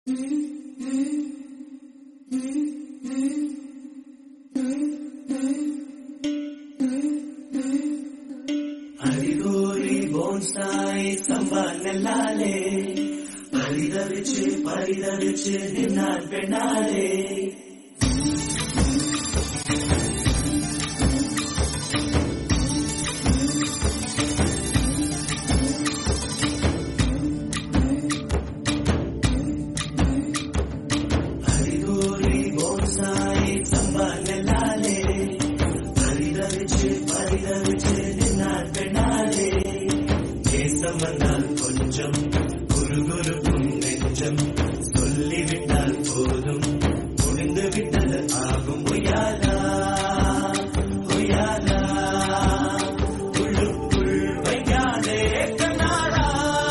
அடிகோரி bonsai சம்பா நெல்லாலே பரிதவிச்சு பரிதவிச்சு நின்னார் பெண்ணாலே அடிகோரி bonsai சம்பா நெல்லாலே பரிதவிச்சு பரிதவிச்சு நின்னார் பெண்ணாலே தேசம் வந்தால் கொஞ்சம் குறுகுறுக்கும் நெஞ்சம் சொல்லிவிட்டால் போதும் முடிந்து விட்டது ஆகும் உயாலா உயாலா உள்ளுக்குள் வைக்காதே கண்ணாடா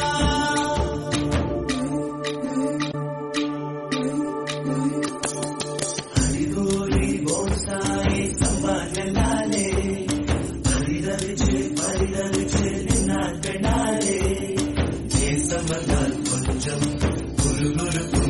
அடிகோரி போன்சாய் சம்பா நெல்லாலே பரிதவிச்சு பரிதவிச்சு நின்னார் பெண்ணாலே தேசம் வந்தால் கொஞ்சம் குறுகுறுப்பு